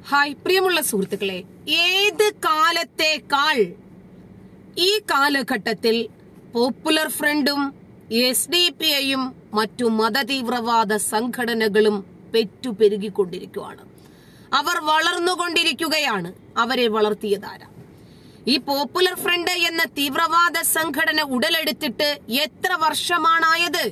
Hi പ്രിയമുള്ള സുഹൃത്തുക്കളെ ഏത് കാലത്തേക്കാൾ ഈ കാലഘട്ടത്തിൽ പോപ്പുലർ ഫ്രണ്ടും എസ് ഡി പി ഐയും മറ്റു മതതീവ്രവാദ സംഘടനകളും പെറ്റുപെരുകിക്കൊണ്ടിരിക്കുകയാണ് അവർ വളർന്നുകൊണ്ടിരിക്കുകയാണ് അവരെ വളർത്തിയതാര ഈ പോപ്പുലർ ഫ്രണ്ട് എന്ന തീവ്രവാദ സംഘടന ഉടലെടുത്തിട്ട് എത്ര വർഷമാണായത്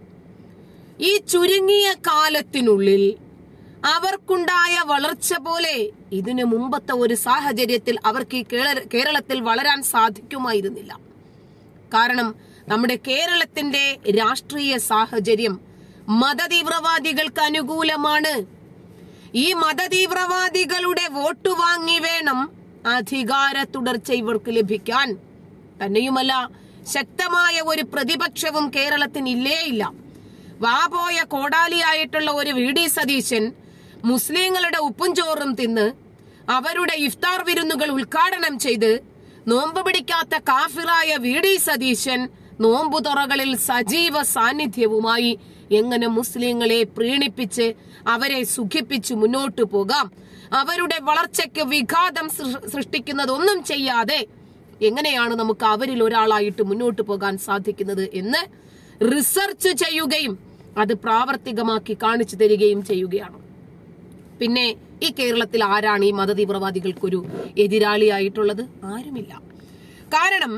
ഈ ചുരുങ്ങിയ കാലത്തിനുള്ളിൽ അവർക്കുണ്ടായ വളർച്ച പോലെ ഇതിനു മുമ്പത്തെ ഒരു സാഹചര്യത്തിൽ അവർക്ക് ഈ കേരള- കേരളത്തിൽ വളരാൻ സാധിക്കുമായിരുന്നില്ല കാരണം നമ്മുടെ കേരളത്തിന്റെ രാഷ്ട്രീയ സാഹചര്യം മതതീവ്രവാദികൾക്ക് അനുകൂലമാണ് ഈ മതതീവ്രവാദികളുടെ വോട്ട് വാങ്ങി വേണം അധികാര തുടർച്ച ഇവർക്ക് ലഭിക്കാൻ തന്നെയുമല്ല ശക്തമായ ഒരു പ്രതിപക്ഷവും കേരളത്തിന് ഇല്ലേയില്ല വാപോയ കോടാലിയായിട്ടുള്ള ഒരു വി ഡി സതീശൻ മുസ്ലിങ്ങളുടെ ഉപ്പും ചോറും തിന്ന് അവരുടെ ഇഫ്താർ വിരുന്നുകൾ ഉദ്ഘാടനം ചെയ്ത് നോമ്പ് പിടിക്കാത്ത കാഫിറായ വി ഡി സതീശൻ നോമ്പുതുറകളിൽ സജീവ സാന്നിധ്യവുമായി എങ്ങനെ മുസ്ലിങ്ങളെ പ്രീണിപ്പിച്ച് അവരെ സുഖിപ്പിച്ച് മുന്നോട്ടു പോകാം അവരുടെ വളർച്ചയ്ക്ക് വിഘാതം സൃ- സൃഷ്ടിക്കുന്നതൊന്നും ചെയ്യാതെ എങ്ങനെയാണ് നമുക്ക് അവരിൽ ഒരാളായിട്ട് മുന്നോട്ട് പോകാൻ സാധിക്കുന്നത് എന്ന് റിസർച്ച് ചെയ്യുകയും അത് പ്രാവർത്തികമാക്കി കാണിച്ചു തരികയും ചെയ്യുകയാണ് പിന്നെ ഈ കേരളത്തിൽ ആരാണ് ഈ മതതീവ്രവാദികൾക്കൊരു എതിരാളിയായിട്ടുള്ളത് ആരുമില്ല കാരണം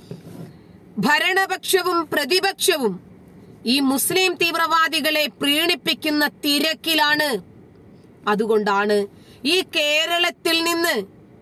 ഭരണപക്ഷവും പ്രതിപക്ഷവും ഈ മുസ്ലിം തീവ്രവാദികളെ പ്രീണിപ്പിക്കുന്ന തിരക്കിലാണ് അതുകൊണ്ടാണ് ഈ കേരളത്തിൽ നിന്ന്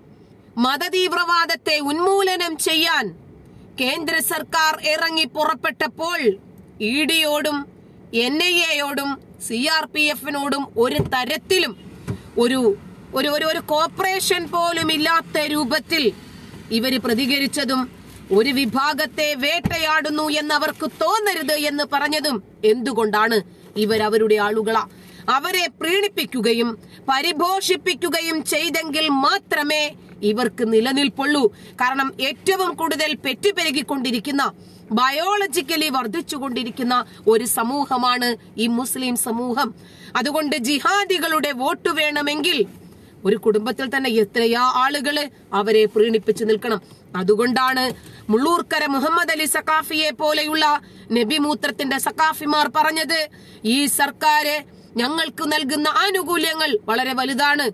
മതതീവ്രവാദത്തെ ഉന്മൂലനം ചെയ്യാൻ കേന്ദ്ര സർക്കാർ ഇറങ്ങി പുറപ്പെട്ടപ്പോൾ ഇ ഡിയോടും എൻ ഐ എയോടും സി ആർ പി എഫിനോടും ഒരു തരത്തിലും ഒരു ഒരു ഒരു ഒരു കോപ്പറേഷൻ പോലും ഇല്ലാത്ത രൂപത്തിൽ ഇവര് പ്രതികരിച്ചതും ഒരു വിഭാഗത്തെ വേട്ടയാടുന്നു എന്ന് അവർക്ക് തോന്നരുത് എന്ന് പറഞ്ഞതും എന്തുകൊണ്ടാണ് ഇവരവരുടെ ആളുകളാ അവരെ പ്രീണിപ്പിക്കുകയും പരിപോഷിപ്പിക്കുകയും ചെയ്തെങ്കിൽ മാത്രമേ ഇവർക്ക് നിലനിൽപ്പുള്ളൂ കാരണം ഏറ്റവും കൂടുതൽ പെറ്റുപെരുകിക്കൊണ്ടിരിക്കുന്ന ബയോളജിക്കലി വർദ്ധിച്ചുകൊണ്ടിരിക്കുന്ന ഒരു സമൂഹമാണ് ഈ മുസ്ലിം സമൂഹം അതുകൊണ്ട് ജിഹാദികളുടെ വോട്ട് വേണമെങ്കിൽ ഒരു കുടുംബത്തിൽ തന്നെ എത്രയാ ആളുകള് അവരെ പ്രീണിപ്പിച്ചു നിൽക്കണം അതുകൊണ്ടാണ് മുള്ളൂർക്കര മുഹമ്മദ് അലി സക്കാഫിയെ പോലെയുള്ള നബിമൂത്രത്തിന്റെ സക്കാഫിമാർ പറഞ്ഞത് ഈ സർക്കാര് ഞങ്ങൾക്ക് നൽകുന്ന ആനുകൂല്യങ്ങൾ വളരെ വലുതാണ്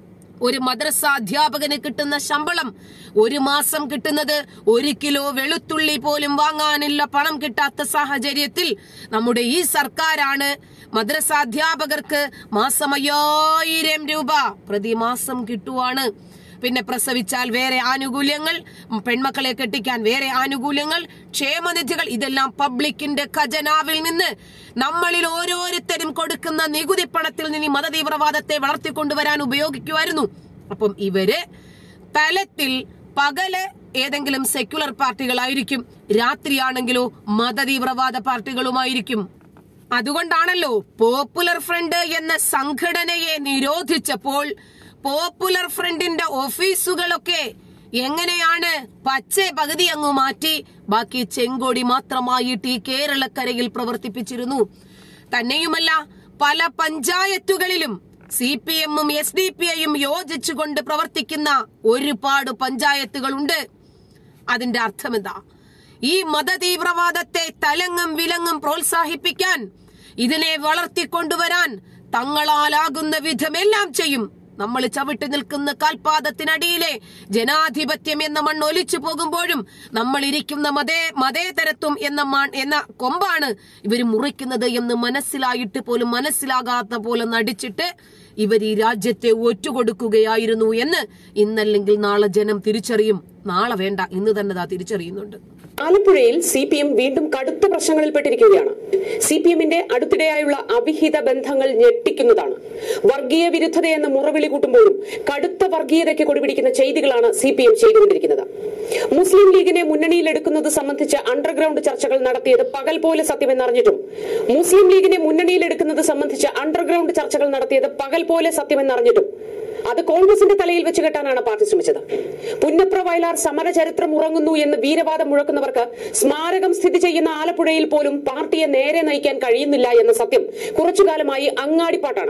ഒരു മദ്രസ അധ്യാപകന് കിട്ടുന്ന ശമ്പളം ഒരു മാസം കിട്ടുന്നത് ഒരു കിലോ വെളുത്തുള്ളി പോലും വാങ്ങാനുള്ള പണം കിട്ടാത്ത സാഹചര്യത്തിൽ നമ്മുടെ ഈ സർക്കാരാണ് മദ്രസ അധ്യാപകർക്ക് മാസം അയ്യായിരം രൂപ പ്രതിമാസം കിട്ടുവാണ് പിന്നെ പ്രസവിച്ചാൽ വേറെ ആനുകൂല്യങ്ങൾ പെൺമക്കളെ കെട്ടിക്കാൻ വേറെ ആനുകൂല്യങ്ങൾ ക്ഷേമനിധികൾ ഇതെല്ലാം പബ്ലിക്കിന്റെ ഖജനാവിൽ നിന്ന് നമ്മളിൽ ഓരോരുത്തരും കൊടുക്കുന്ന നികുതി പണത്തിൽ നിന്ന് ഈ മതതീവ്രവാദത്തെ വളർത്തിക്കൊണ്ടുവരാൻ ഉപയോഗിക്കുമായിരുന്നു അപ്പം ഇവര് തലത്തിൽ പകല് ഏതെങ്കിലും സെക്യുലർ പാർട്ടികളായിരിക്കും രാത്രിയാണെങ്കിലോ മതതീവ്രവാദ പാർട്ടികളുമായിരിക്കും അതുകൊണ്ടാണല്ലോ പോപ്പുലർ ഫ്രണ്ട് എന്ന സംഘടനയെ നിരോധിച്ചപ്പോൾ പോപ്പുലർ ഫ്രണ്ടിന്റെ ഓഫീസുകളൊക്കെ എങ്ങനെയാണ് പച്ച പകുതി അങ്ങ് മാറ്റി ബാക്കി ചെങ്കൊടി മാത്രമായിട്ട് ഈ കേരളക്കരയിൽ പ്രവർത്തിപ്പിച്ചിരുന്നു തന്നെയുമല്ല പല പഞ്ചായത്തുകളിലും സി പി എമ്മും എസ് ഡി പി ഐയും യോജിച്ചുകൊണ്ട് പ്രവർത്തിക്കുന്ന ഒരുപാട് പഞ്ചായത്തുകളുണ്ട് അതിന്റെ അർത്ഥമെന്താ ഈ മതതീവ്രവാദത്തെ തലങ്ങും വിലങ്ങും പ്രോത്സാഹിപ്പിക്കാൻ ഇതിനെ വളർത്തിക്കൊണ്ടുവരാൻ തങ്ങളാലാകുന്ന വിധമെല്ലാം ചെയ്യും നമ്മൾ ചവിട്ടി നിൽക്കുന്ന കാൽപാദത്തിനടിയിലെ ജനാധിപത്യം എന്ന മണ്ണ് ഒലിച്ചു പോകുമ്പോഴും നമ്മൾ ഇരിക്കുന്ന മതേ മതേതരത്വം എന്ന മൺ എന്ന കൊമ്പാണ് ഇവർ മുറിക്കുന്നത് എന്ന് മനസ്സിലായിട്ട് പോലും മനസ്സിലാകാത്ത പോലെ നടിച്ചിട്ട് ഇവർ ഈ രാജ്യത്തെ ഒറ്റുകൊടുക്കുകയായിരുന്നു എന്ന് ഇന്നല്ലെങ്കിൽ നാളെ ജനം തിരിച്ചറിയും നാളെ വേണ്ട ഇന്ന് തന്നെ ദാ തിരിച്ചറിയുന്നുണ്ട് ആലപ്പുഴയിൽ സി പി എം വീണ്ടും കടുത്ത പ്രശ്നങ്ങളിൽപ്പെട്ടിരിക്കുകയാണ് സി പി എമ്മിന്റെ അടുത്തിടെയായുള്ള അവിഹിത ബന്ധങ്ങൾ ഞെട്ടിക്കുന്നതാണ് വർഗീയ വിരുദ്ധതയെന്ന് മുറവിളി കൂട്ടുമ്പോഴും കടുത്ത വർഗീയതയ്ക്ക് കൊടിപിടിക്കുന്ന ചെയ്തികളാണ് സി പി എം ചെയ്തുകൊണ്ടിരിക്കുന്നത് മുസ്ലിം ലീഗിനെ മുന്നണിയിലെടുക്കുന്നത് സംബന്ധിച്ച് അണ്ടർഗ്രൗണ്ട് ചർച്ചകൾ നടത്തിയത് പകൽ പോലെ സത്യമെന്നറിഞ്ഞിട്ടും മുസ്ലിം ലീഗിനെ മുന്നണിയിലെടുക്കുന്നത് സംബന്ധിച്ച് അണ്ടർഗ്രൗണ്ട് ചർച്ചകൾ നടത്തിയത് പകൽ പോലെ സത്യമെന്നറിഞ്ഞിട്ടും അത് കോൺഗ്രസിന്റെ തലയിൽ വെച്ച് കെട്ടാനാണ് പാർട്ടി ശ്രമിച്ചത് പുന്നപ്ര വയലാർ സമരചരിത്രം ഉറങ്ങുന്നു എന്ന് വീരവാദം മുഴക്കുന്നവർക്ക് സ്മാരകം സ്ഥിതി ചെയ്യുന്ന ആലപ്പുഴയിൽ പോലും പാർട്ടിയെ നേരെ നയിക്കാൻ കഴിയുന്നില്ല എന്ന സത്യം കുറച്ചുകാലമായി അങ്ങാടിപ്പാട്ടാണ്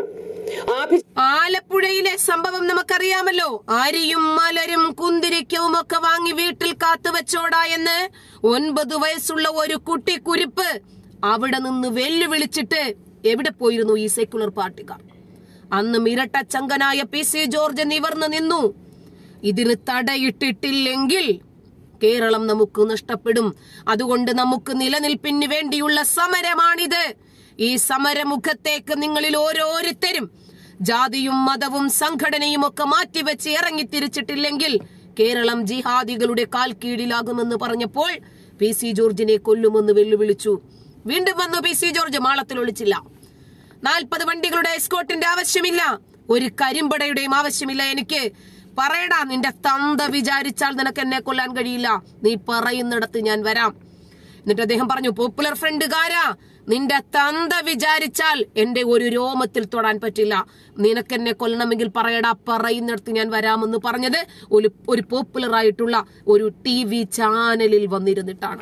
ആഭി ആലപ്പുഴയിലെ സംഭവം നമുക്കറിയാമല്ലോ അരിയും മലരും കുന്തിരിക്കവും ഒക്കെ വാങ്ങി വീട്ടിൽ കാത്തുവച്ചോടാ എന്ന് ഒൻപത് വയസ്സുള്ള ഒരു കുട്ടി കുരിപ്പ് അവിടെ നിന്ന് വെല്ലുവിളിച്ചിട്ട് എവിടെ പോയിരുന്നു ഈ സെക്യുലർ പാർട്ടിക്കാർ അന്ന് മിരട്ടച്ചങ്കനായ പി സി ജോർജ് നിവർന്നു നിന്നു ഇതിന് തടയിട്ടിട്ടില്ലെങ്കിൽ കേരളം നമുക്ക് നഷ്ടപ്പെടും അതുകൊണ്ട് നമുക്ക് നിലനിൽപ്പിന് വേണ്ടിയുള്ള സമരമാണിത് ഈ സമരമുഖത്തേക്ക് നിങ്ങളിൽ ഓരോരുത്തരും ജാതിയും മതവും സംഘടനയും ഒക്കെ മാറ്റിവെച്ച് ഇറങ്ങി തിരിച്ചിട്ടില്ലെങ്കിൽ കേരളം ജിഹാദികളുടെ കാൽ കീഴിലാകുമെന്ന് പറഞ്ഞപ്പോൾ പി സി ജോർജിനെ കൊല്ലുമെന്ന് വെല്ലുവിളിച്ചു വീണ്ടും വന്നു പി സി ജോർജ് മാളത്തിൽ ഒളിച്ചില്ല നാൽപ്പത് വണ്ടികളുടെ എസ്കോട്ടിന്റെ ആവശ്യമില്ല ഒരു കരിമ്പടയുടെയും ആവശ്യമില്ല എനിക്ക് പറയടാ നിന്റെ തന്ത വിചാരിച്ചാൽ നിനക്ക് എന്നെ കൊല്ലാൻ കഴിയില്ല നീ പറയുന്നിടത്ത് ഞാൻ വരാം എന്നിട്ട് അദ്ദേഹം പറഞ്ഞു പോപ്പുലർ ഫ്രണ്ടുകാരാ നിന്റെ തന്ത വിചാരിച്ചാൽ എന്റെ ഒരു രോമത്തിൽ തൊടാൻ പറ്റില്ല നിനക്ക് എന്നെ കൊല്ലണമെങ്കിൽ പറയടാ പറയുന്നിടത്ത് ഞാൻ വരാമെന്ന് പറഞ്ഞത് ഒരു ഒരു പോപ്പുലർ ആയിട്ടുള്ള ഒരു ടി വി ചാനലിൽ വന്നിരുന്നിട്ടാണ്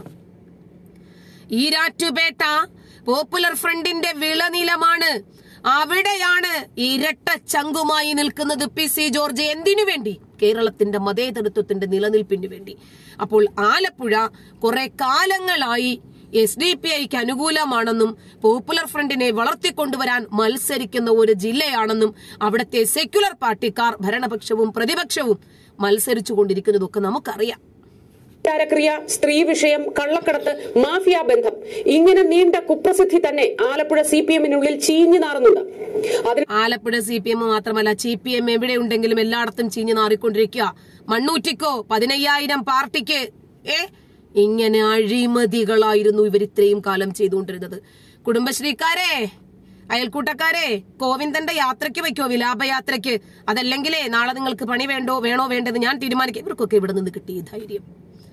ഈരാറ്റുപേട്ട പോപ്പുലർ ഫ്രണ്ടിന്റെ വിളനിലമാണ് അവിടെയാണ് ഇരട്ട ചങ്കുമായി നിൽക്കുന്നത് പി സി ജോർജ് എന്തിനു വേണ്ടി കേരളത്തിന്റെ മതേതരത്വത്തിന്റെ നിലനിൽപ്പിന് വേണ്ടി അപ്പോൾ ആലപ്പുഴ കുറെ കാലങ്ങളായി എസ് ഡി പി ഐക്ക് അനുകൂലമാണെന്നും പോപ്പുലർ ഫ്രണ്ടിനെ വളർത്തിക്കൊണ്ടുവരാൻ മത്സരിക്കുന്ന ഒരു ജില്ലയാണെന്നും അവിടുത്തെ സെക്യുലർ പാർട്ടിക്കാർ ഭരണപക്ഷവും പ്രതിപക്ഷവും മത്സരിച്ചുകൊണ്ടിരിക്കുന്നതൊക്കെ നമുക്കറിയാം ചാരക്രിയ സ്ത്രീ വിഷയം കള്ളക്കടത്ത് മാഫിയ ബന്ധം ഇങ്ങനെ നീണ്ട കുപ്രസിദ്ധി തന്നെ ആലപ്പുഴ സി പി എമ്മിനുള്ളിൽ ചീഞ്ഞു നാറുന്നുണ്ട് അതിന് ആലപ്പുഴ സി പി എം മാത്രമല്ല സി പി എം എവിടെ ഉണ്ടെങ്കിലും എല്ലായിടത്തും ചീഞ്ഞു നാറിക്കൊണ്ടിരിക്കുക മണ്ണൂറ്റിക്കോ പതിനയ്യായിരം പാർട്ടിക്ക് ഏ ഇങ്ങനെ അഴിമതികളായിരുന്നു ഇവർ ഇത്രയും കാലം ചെയ്തുകൊണ്ടിരുന്നത് കുടുംബശ്രീക്കാരെ അയൽക്കൂട്ടക്കാരെ കോവിന്ദന്റെ യാത്രയ്ക്ക് വയ്ക്കോ വിലാപയാത്രയ്ക്ക് അതല്ലെങ്കിലേ നാളെ നിങ്ങൾക്ക് പണി വേണ്ടോ വേണോ വേണ്ടെന്ന് ഞാൻ തീരുമാനിക്കും ഇവർക്കൊക്കെ ഇവിടെ നിന്ന് കിട്ടിയ ധൈര്യം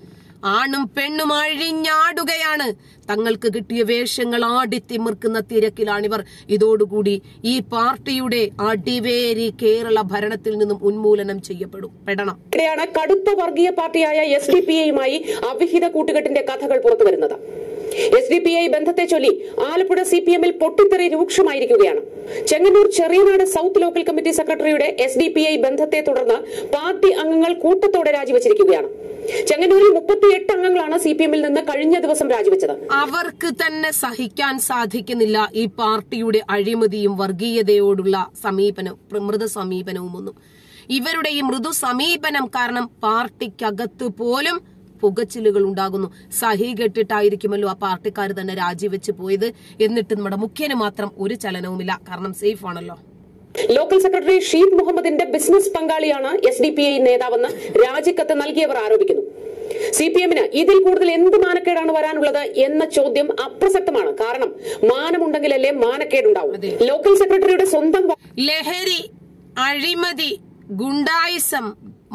ആണും പെണ്ണും അഴിഞ്ഞാടുകയാണ് തങ്ങൾക്ക് കിട്ടിയ വേഷങ്ങൾ ആടിത്തിമിർക്കുന്ന തിരക്കിലാണിവർ ഇതോടുകൂടി ഈ പാർട്ടിയുടെ അടിവേരി കേരള ഭരണത്തിൽ നിന്നും ഉന്മൂലനം ചെയ്യപ്പെടും പെടണം ഇവിടെയാണ് കടുത്ത വർഗീയ പാർട്ടിയായ എസ് ഡി പി ഐയുമായി അവിഹിത കൂട്ടുകെട്ടിന്റെ കഥകൾ പുറത്തു വരുന്നത് എസ് ഡി പി ഐ ബന്ധത്തെ ചൊല്ലി ആലപ്പുഴ സി പി എമ്മിൽ പൊട്ടിത്തെറി രൂക്ഷമായിരിക്കുകയാണ് Chengannur Cheriyanad south local committee സെക്രട്ടറിയുടെ എസ് ഡി പി ഐ ബന്ധത്തെ തുടർന്ന് പാർട്ടി അംഗങ്ങൾ കൂട്ടത്തോടെ രാജിവെച്ചിരിക്കുകയാണ് ചെങ്ങന്നൂരിൽ മുപ്പത്തിയെട്ട് അംഗങ്ങളാണ് സി പി എമ്മിൽ നിന്ന് കഴിഞ്ഞ ദിവസം രാജിവെച്ചത് അവർക്ക് തന്നെ സഹിക്കാൻ സാധിക്കുന്നില്ല ഈ പാർട്ടിയുടെ അഴിമതിയും വർഗീയതയോടുള്ള സമീപനം മൃദു സമീപനവും ഒന്നും ഇവരുടെ ഈ മൃദു സമീപനം കാരണം പാർട്ടിക്കകത്ത് പോലും പുകച്ചിലുകൾ ഉണ്ടാകുന്നു സഹി കെട്ടിട്ടായിരിക്കുമല്ലോ ആ പാർട്ടിക്കാർ തന്നെ രാജിവെച്ച് പോയത് എന്നിട്ട് നമ്മുടെ മുഖ്യന് മാത്രം ഒരു ചലനവുമില്ല കാരണം സേഫ് ആണല്ലോ ലോക്കൽ സെക്രട്ടറി ഷീദ് മുഹമ്മദിന്റെ ബിസിനസ് പങ്കാളിയാണ് എസ് ഡി പി ഐ നേതാവെന്ന് രാജിക്കത്ത് നൽകിയവർ ആരോപിക്കുന്നു സി പി എമ്മിന് ഇതിൽ കൂടുതൽ എന്ത് മാനക്കേടാണ് വരാനുള്ളത് എന്ന ചോദ്യം അപ്രസക്തമാണ് കാരണം മാനമുണ്ടെങ്കിലല്ലേ മാനക്കേടുണ്ടാവും ലോക്കൽ സെക്രട്ടറിയുടെ സ്വന്തം വാ- ലഹരി അഴിമതി ഗുണ്ടായിസം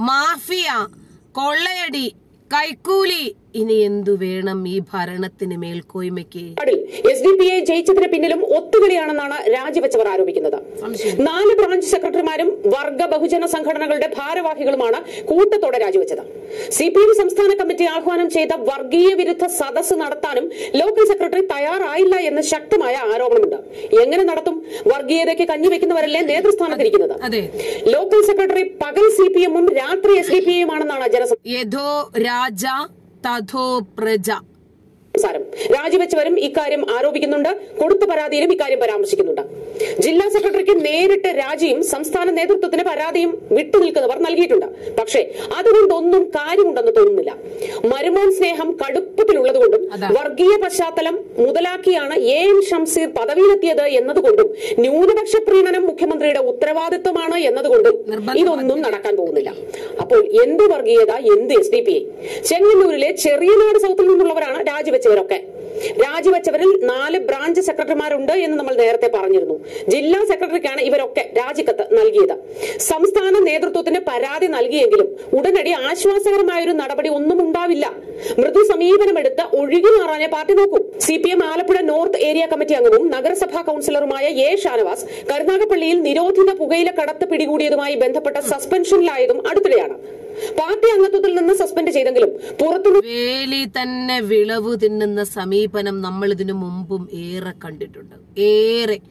മാഫിയ കൊള്ളയടി കൈക്കൂലി ഇനി എന്തു വേണം ഈ ഭരണത്തിന് മേൽക്കോയ്മയ്ക്ക് വാർഡിൽ എസ് ഡി പി ഐ ജയിച്ചതിന് പിന്നിലും ഒത്തുകളിയാണെന്നാണ് രാജിവെച്ചവർ ആരോപിക്കുന്നത് നാല് ബ്രാഞ്ച് സെക്രട്ടറിമാരും വർഗ ബഹുജന സംഘടനകളുടെ ഭാരവാഹികളുമാണ് കൂട്ടത്തോടെ രാജിവെച്ചത് സി പി എം സംസ്ഥാന കമ്മിറ്റി ആഹ്വാനം ചെയ്ത വർഗീയ വിരുദ്ധ സദസ്സ് നടത്താനും ലോക്കൽ സെക്രട്ടറി തയ്യാറായില്ല എന്ന് ശക്തമായ ആരോപണമുണ്ട് എങ്ങനെ നടത്തും വർഗീയതയ്ക്ക് കഞ്ഞിവെക്കുന്നവരല്ലേ നേതൃസ്ഥാനത്തിരിക്കുന്നത് അതെ ലോക്കൽ സെക്രട്ടറി പകൽ സി പി എമ്മും രാത്രി എസ് ഡി പി ഐയുമാണെന്നാണ് ജനസം യഥോ രാജ തഥോ പ്രജ സംസാരം രാജിവെച്ചവരും ഇക്കാര്യം ആരോപിക്കുന്നുണ്ട് കൊടുത്ത പരാതിയിലും ഇക്കാര്യം പരാമർശിക്കുന്നുണ്ട് ജില്ലാ സെക്രട്ടറിക്ക് നേരിട്ട് രാജിയും സംസ്ഥാന നേതൃത്വത്തിന് പരാതിയും വിട്ടുനിൽക്കുന്നവർ നൽകിയിട്ടുണ്ട് പക്ഷേ അതുകൊണ്ടൊന്നും കാര്യമുണ്ടെന്ന് തോന്നുന്നില്ല മരുമോൻ സ്നേഹം കടുപ്പത്തിലുള്ളതുകൊണ്ടും അതാ. വർഗീയ പശ്ചാത്തലം മുതലാക്കിയാണ് എ എൻ ഷംസീർ പദവിയിലെത്തിയത് എന്നതുകൊണ്ടും ന്യൂനപക്ഷ പ്രീണനം മുഖ്യമന്ത്രിയുടെ ഉത്തരവാദിത്വമാണ് എന്നതുകൊണ്ടും നിർബന്ധ ഇതൊന്നും നടക്കാൻ പോകുന്നില്ല അപ്പോൾ എന്ത് വർഗീയത എന്ത് എസ് ഡി പി ഐ ചെങ്ങന്നൂരിലെ ചെറിയനാട് സൗത്തിൽ നിന്നുള്ളവരാണ് രാജിവെച്ചവരൊക്കെ രാജിവെച്ചവരിൽ നാല് ബ്രാഞ്ച് സെക്രട്ടറിമാരുണ്ട് എന്ന് നമ്മൾ നേരത്തെ പറഞ്ഞിരുന്നു ജില്ലാ സെക്രട്ടറിക്കാണ് ഇവരൊക്കെ രാജിക്കത്ത് നൽകിയത് സംസ്ഥാന നേതൃത്വത്തിന് പരാതി നൽകിയെങ്കിലും ഉടനടി ആശ്വാസകരമായ ഒരു നടപടി ഒന്നും ഉണ്ടാവില്ല മൃദു സമീപനമെടുത്ത് ഒഴുകി മാറാനേ പാർട്ടി നോക്കൂ C P M Alappuzha north area committee അംഗവും നഗരസഭാ കൌൺസിലറുമായ എ ഷാനവാസ് കരുനാഗപ്പള്ളിയിൽ നിരോധിത പുകയില കടത്ത് പിടികൂടിയതുമായി ബന്ധപ്പെട്ട സസ്പെൻഷനിലായതും അടുത്തിടെയാണ് പാർട്ടി അംഗത്വത്തിൽ നിന്ന് സസ്പെൻഡ് ചെയ്തെങ്കിലും പുറത്തുനിന്ന് വേലി തന്നെ വിളവ് തിന്നുന്ന സമീപനം നമ്മൾ ഇതിനു മുമ്പും ഏറെ കണ്ടിട്ടുണ്ട് ഏറെ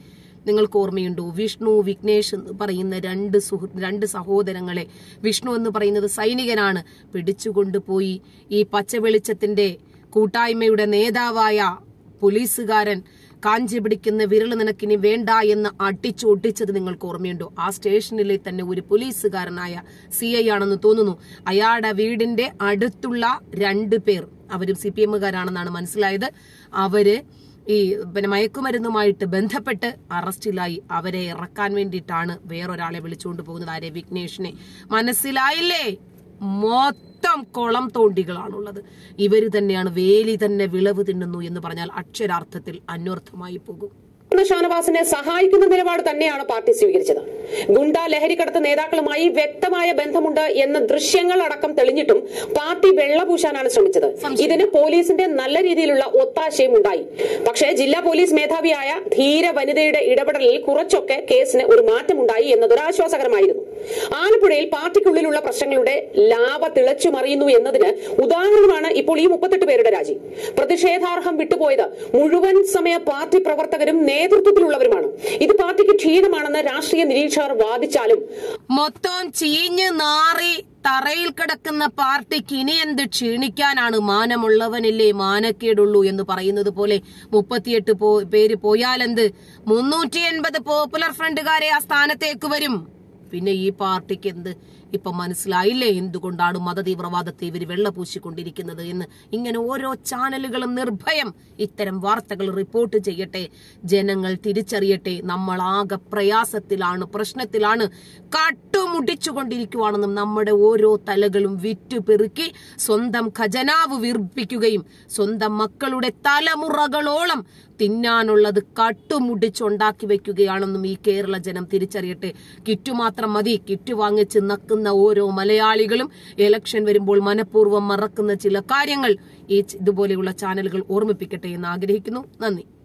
നിങ്ങൾക്ക് ഓർമ്മയുണ്ടോ വിഷ്ണു വിഘ്നേഷ് എന്ന് പറയുന്ന രണ്ട് സുഹൃ രണ്ട് സഹോദരങ്ങളെ വിഷ്ണു എന്ന് പറയുന്നത് സൈനികനാണ് പിടിച്ചുകൊണ്ടുപോയി ഈ പച്ചവെളിച്ചത്തിന്റെ കൂട്ടായ്മയുടെ നേതാവായ പോലീസുകാരൻ കാഞ്ചി പിടിക്കുന്ന വിരൽ നിനക്കിനി വേണ്ട എന്ന് അടിച്ചു ഒട്ടിച്ചത് നിങ്ങൾക്ക് ഓർമ്മയുണ്ടോ ആ സ്റ്റേഷനിലെ തന്നെ ഒരു പോലീസുകാരനായ സി ഐ ആണെന്ന് തോന്നുന്നു അയാളുടെ വീടിന്റെ അടുത്തുള്ള രണ്ട് പേർ അവരും സി പി എമ്മുകാരാണെന്നാണ് മനസ്സിലായത് അവര് ഈ പിന്നെ മയക്കുമരുന്നുമായിട്ട് ബന്ധപ്പെട്ട് അറസ്റ്റിലായി അവരെ ഇറക്കാൻ വേണ്ടിയിട്ടാണ് വേറൊരാളെ വിളിച്ചുകൊണ്ട് പോകുന്നത് ആരെ വിഘ്നേഷിനെ മനസ്സിലായില്ലേ മൊത്തം കുളം തോണ്ടികളാണുള്ളത് ഇവര് തന്നെയാണ് വേലി തന്നെ വിളവ് തിന്നുന്നു എന്ന് പറഞ്ഞാൽ അക്ഷരാർത്ഥത്തിൽ അന്വർത്ഥമായി പോകും ഷാനവാസിനെ സഹായിക്കുന്ന നിലപാട് തന്നെയാണ് പാർട്ടി സ്വീകരിച്ചത് ഗുണ്ട ലഹരിക്കടത്ത് നേതാക്കളുമായി വ്യക്തമായ ബന്ധമുണ്ട് എന്ന ദൃശ്യങ്ങൾ അടക്കം തെളിഞ്ഞിട്ടും പാർട്ടി വെള്ളപൂശാനാണ് ശ്രമിച്ചത് ഇതിന് പോലീസിന്റെ നല്ല രീതിയിലുള്ള ഒത്താശയും ഉണ്ടായി പക്ഷേ ജില്ലാ പോലീസ് മേധാവിയായ ധീര വനിതയുടെ ഇടപെടലിൽ കുറച്ചൊക്കെ കേസിന് ഒരു മാറ്റമുണ്ടായി എന്നതൊരു ആശ്വാസകരമായിരുന്നു ആലപ്പുഴയിൽ പാർട്ടിക്കുള്ളിലുള്ള പ്രശ്നങ്ങളുടെ ലാഭ തിളച്ചു മറിയുന്നു എന്നതിന് ഉദാഹരണമാണ് ഇപ്പോൾ ഈ മുപ്പത്തെട്ട് പേരുടെ രാജി പ്രതിഷേധാർഹം വിട്ടുപോയത് മുഴുവൻ സമയ പാർട്ടി പ്രവർത്തകരും നേതൃത്വത്തിലുള്ളവരുമാണ് ഇത് പാർട്ടിക്ക് ക്ഷീണമാണെന്ന് രാഷ്ട്രീയ നിരീക്ഷകർ വാദിച്ചാലും മൊത്തം ചീഞ്ഞ് നാറി തറയിൽ കിടക്കുന്ന പാർട്ടിക്ക് ഇനി എന്ത് ക്ഷീണിക്കാനാണ് മാനമുള്ളവനില്ലേ മാനക്കേടുള്ളൂ എന്ന് പറയുന്നത് പോലെ മുപ്പത്തിയെട്ട് പോ- പേര് പോയാലെന്ത് മുന്നൂറ്റി എൺപത് പോപ്പുലർ ഫ്രണ്ടുകാരെ ആ സ്ഥാനത്തേക്ക് വരും പിന്നെ ഈ പാർട്ടിക്ക് എന്ത് ഇപ്പൊ മനസ്സിലായില്ലേ എന്തുകൊണ്ടാണ് മതതീവ്രവാദത്തെ ഇവർ വെള്ളപൂശിക്കൊണ്ടിരിക്കുന്നത് എന്ന് ഇങ്ങനെ ഓരോ ചാനലുകളും നിർഭയം ഇത്തരം വാർത്തകൾ റിപ്പോർട്ട് ചെയ്യട്ടെ ജനങ്ങൾ തിരിച്ചറിയട്ടെ നമ്മൾ ആകെ പ്രയാസത്തിലാണ് പ്രശ്നത്തിലാണ് കട്ടുമുടിച്ചുകൊണ്ടിരിക്കുവാണെന്നും നമ്മുടെ ഓരോ തലകളും വിറ്റുപെറുക്കി സ്വന്തം ഖജനാവ് വീർപ്പിക്കുകയും സ്വന്തം മക്കളുടെ തലമുറകളോളം തിന്നാനുള്ളത് കട്ടുമുടിച്ചുണ്ടാക്കി വെക്കുകയാണെന്നും ഈ കേരള ജനം തിരിച്ചറിയട്ടെ കിറ്റു മാത്രം മതി കിറ്റു വാങ്ങിച്ച് നക്കുന്ന ഓരോ മലയാളികളും ഇലക്ഷൻ വരുമ്പോൾ മനഃപൂർവ്വം മറക്കുന്ന ചില കാര്യങ്ങൾ ഈ ച- ഇതുപോലെയുള്ള ചാനലുകൾ ഓർമ്മിപ്പിക്കട്ടെ എന്ന് ആഗ്രഹിക്കുന്നു നന്ദി